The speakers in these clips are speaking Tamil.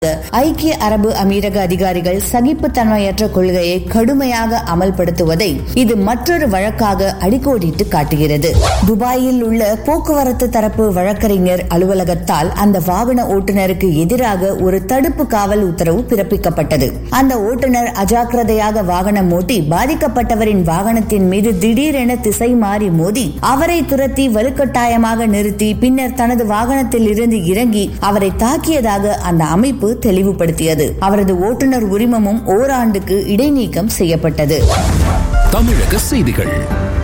ஐக்கிய அரபு அமீரக அதிகாரிகள் சகிப்புத்தன்மையற்ற கொள்கையை கடுமையாக அமல்படுத்துவதை இது மற்றொரு வழக்காக அடிக்கோடிட்டு காட்டுகிறது துபாயில் உள்ள போக்குவரத்து தரப்பு வழக்கறிஞர் அலுவலகத்தால் அந்த வாகன ஓட்டுநருக்கு எதிராக ஒரு தடுப்பு காவல் உத்தரவு பிறப்பிக்கப்பட்டது அந்த ஓட்டுநர் அஜாக்கிரதையாக வாகனம் ஓட்டி பாதிக்கப்பட்டவரின் வாகனத்தின் மீது திடீரென திசை மாறி மோதி அவரை துரத்தி வலுக்கட்டாயமாக நிறுத்தி பின்னர் தனது வாகனத்தில் இருந்து இறங்கி அவரை தாக்கியதாக அந்த அமைப்பு தெளிவுபடுத்தியது அவரது ஓட்டுநர் உரிமமும் ஓராண்டுக்கு இடைநீக்கம் செய்யப்பட்டது தமிழக செய்திகள்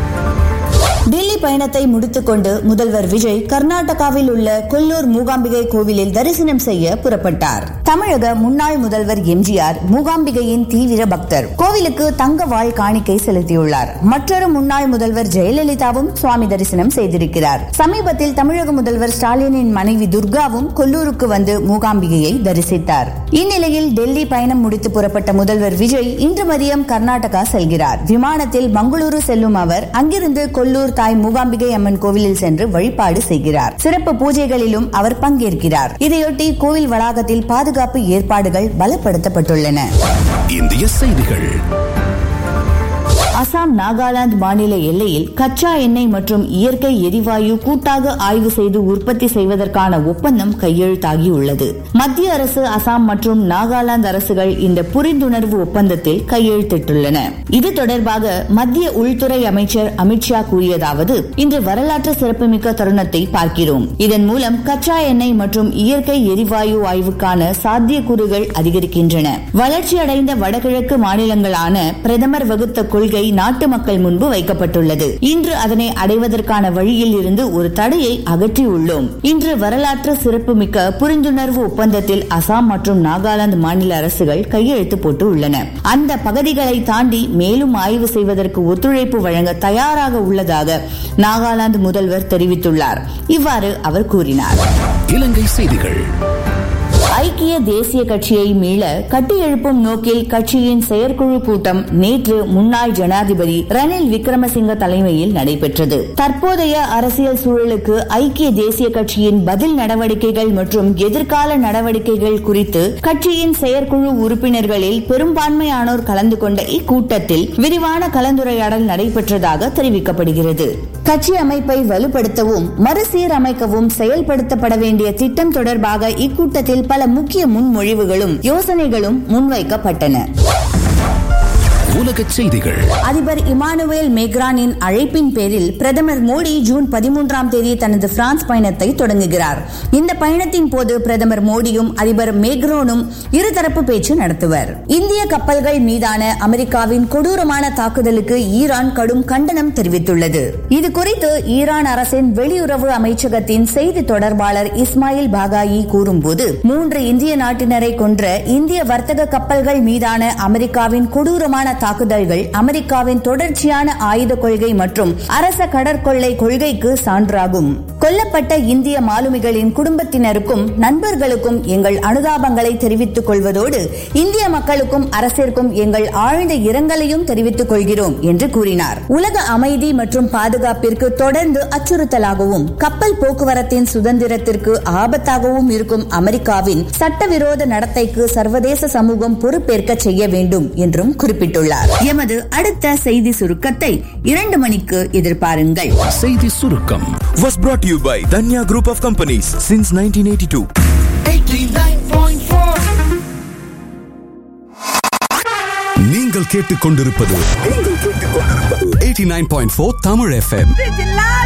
டெல்லி பயணத்தை முடித்துக்கொண்டு முதல்வர் விஜய் கர்நாடகாவில் உள்ள கொல்லூர் மூகாம்பிகை கோவிலில் தரிசனம் செய்ய புறப்பட்டார் தமிழக முன்னாள் முதல்வர் எம்ஜிஆர் மூகாம்பிகையின் தீவிர பக்தர் கோவிலுக்கு தங்க வாழ் காணிக்கை செலுத்தியுள்ளார் மற்றொரு முன்னாள் முதல்வர் ஜெயலலிதாவும் சுவாமி தரிசனம் செய்திருக்கிறார் சமீபத்தில் தமிழக முதல்வர் ஸ்டாலினின் மனைவி துர்காவும் கொல்லூருக்கு வந்து மூகாம்பிகையை தரிசித்தார் இந்நிலையில் டெல்லி பயணம் முடித்து புறப்பட்ட முதல்வர் விஜய் இன்று மதியம் கர்நாடகா செல்கிறார் விமானத்தில் மங்களூரு செல்லும் அவர் அங்கிருந்து கொல்லூர் தாய் மூகாம்பிகை அம்மன் கோவிலில் சென்று வழிபாடு செய்கிறார் சிறப்பு பூஜைகளிலும் அவர் பங்கேற்கிறார் இதையொட்டி கோவில் வளாகத்தில் பாதுகாப்பு ஏற்பாடுகள் பலப்படுத்தப்பட்டுள்ளன இந்திய செய்திகள் அசாம் நாகாலாந்து மாநில எல்லையில் கச்சா எண்ணெய் மற்றும் இயற்கை எரிவாயு கூட்டாக ஆய்வு செய்து உற்பத்தி செய்வதற்கான ஒப்பந்தம் கையெழுத்தாகியுள்ளது மத்திய அரசு அசாம் மற்றும் நாகாலாந்து அரசுகள் இந்த புரிந்துணர்வு ஒப்பந்தத்தில் கையெழுத்திட்டுள்ளன இது தொடர்பாக மத்திய உள்துறை அமைச்சர் அமித்ஷா கூறியதாவது இன்று வரலாற்று சிறப்புமிக்க தருணத்தை பார்க்கிறோம் இதன் மூலம் கச்சா எண்ணெய் மற்றும் இயற்கை எரிவாயு ஆய்வுக்கான சாத்தியக்கூறுகள் அதிகரிக்கின்றன வளர்ச்சியடைந்த வடகிழக்கு மாநிலங்களான பிரதமர் வகுத்த கொள்கை நாட்டு மக்கள் முன்பு வைக்கப்பட்டுள்ளது இன்று அதனை அடைவதற்கான வழியில் இருந்து ஒரு தடையை அகற்றியுள்ளோம் இன்று வரலாற்று சிறப்புமிக்க புரிந்துணர்வு ஒப்பந்தத்தில் அசாம் மற்றும் நாகாலாந்து மாநில அரசுகள் கையெழுத்து போட்டு உள்ளன அந்த பகுதிகளை தாண்டி மேலும் ஆய்வு செய்வதற்கு ஒத்துழைப்பு வழங்க தயாராக உள்ளதாக நாகாலாந்து முதல்வர் தெரிவித்துள்ளார் இவ்வாறு அவர் கூறினார் இலங்கை செய்திகள் ஐக்கிய தேசிய கட்சியை மீள கட்டியெழுப்பும் நோக்கில் கட்சியின் செயற்குழு கூட்டம் நேற்று முன்னாள் ஜனாதிபதி ரணில் விக்ரமசிங்க தலைமையில் நடைபெற்றது தற்போதைய அரசியல் சூழலுக்கு ஐக்கிய தேசிய கட்சியின் பதில் நடவடிக்கைகள் மற்றும் எதிர்கால நடவடிக்கைகள் குறித்து கட்சியின் செயற்குழு உறுப்பினர்களில் பெரும்பான்மையானோர் கலந்து கொண்ட இக்கூட்டத்தில் விரிவான கலந்துரையாடல் நடைபெற்றதாக தெரிவிக்கப்படுகிறது கட்சி அமைப்பை வலுப்படுத்தவும் மறுசீரமைக்கவும் செயல்படுத்தப்பட வேண்டிய திட்டம் தொடர்பாக இக்கூட்டத்தில் பல முக்கிய முன்மொழிவுகளும் யோசனைகளும் முன்வைக்கப்பட்டன உலக செய்திகள் அதிபர் இமானுவேல் மேக்ரானின் அழைப்பின் பேரில் பிரதமர் மோடி ஜூன் பதிமூன்றாம் தேதி தனது பிரான்ஸ் பயணத்தை தொடங்குகிறார் இந்த பயணத்தின் போது பிரதமர் மோடியும் அதிபர் மேக்ரோனும் இருதரப்பு பேச்சு நடத்துவர் இந்திய கப்பல்கள் மீதான அமெரிக்காவின் கொடூரமான தாக்குதலுக்கு ஈரான் கடும் கண்டனம் தெரிவித்துள்ளது இது குறித்து ஈரான் அரசின் வெளியுறவு அமைச்சகத்தின் செய்தி தொடர்பாளர் இஸ்மாயில் பாகாயி கூறும்போது மூன்று இந்திய நாட்டினரை கொன்ற இந்திய வர்த்தக கப்பல்கள் மீதான அமெரிக்காவின் கொடூரமான தாக்குதல்கள் அமெரிக்காவின் தொடர்ச்சியான ஆயுத கொள்கை மற்றும் அரச கடற்கொள்ளை கொள்கைக்கு சான்றாகும் கொல்லப்பட்ட இந்திய மாலுமிகளின் குடும்பத்தினருக்கும் நண்பர்களுக்கும் எங்கள் அனுதாபங்களை தெரிவித்துக் கொள்வதோடு இந்திய மக்களுக்கும் அரசிற்கும் எங்கள் ஆழ்ந்த இரங்கலையும் தெரிவித்துக் கொள்கிறோம் என்று கூறினார் உலக அமைதி மற்றும் பாதுகாப்பிற்கு தொடர்ந்து அச்சுறுத்தலாகவும் கப்பல் போக்குவரத்தின் சுதந்திரத்திற்கு ஆபத்தாகவும் இருக்கும் அமெரிக்காவின் சட்டவிரோத நடத்தைக்கு சர்வதேச சமூகம் பொறுப்பேற்க செய்ய வேண்டும் என்றும் குறிப்பிட்டுள்ளார் எமது அடுத்த செய்தி சுருக்கத்தை இரண்டு மணிக்கு எதிர்பாருங்கள் செய்தி சுருக்கம் was brought to you by Danya Group of Companies since 1982. நீங்கள் கேட்டுக்கொண்டிருப்பது 89.4 தமிழ் எஃப்எம்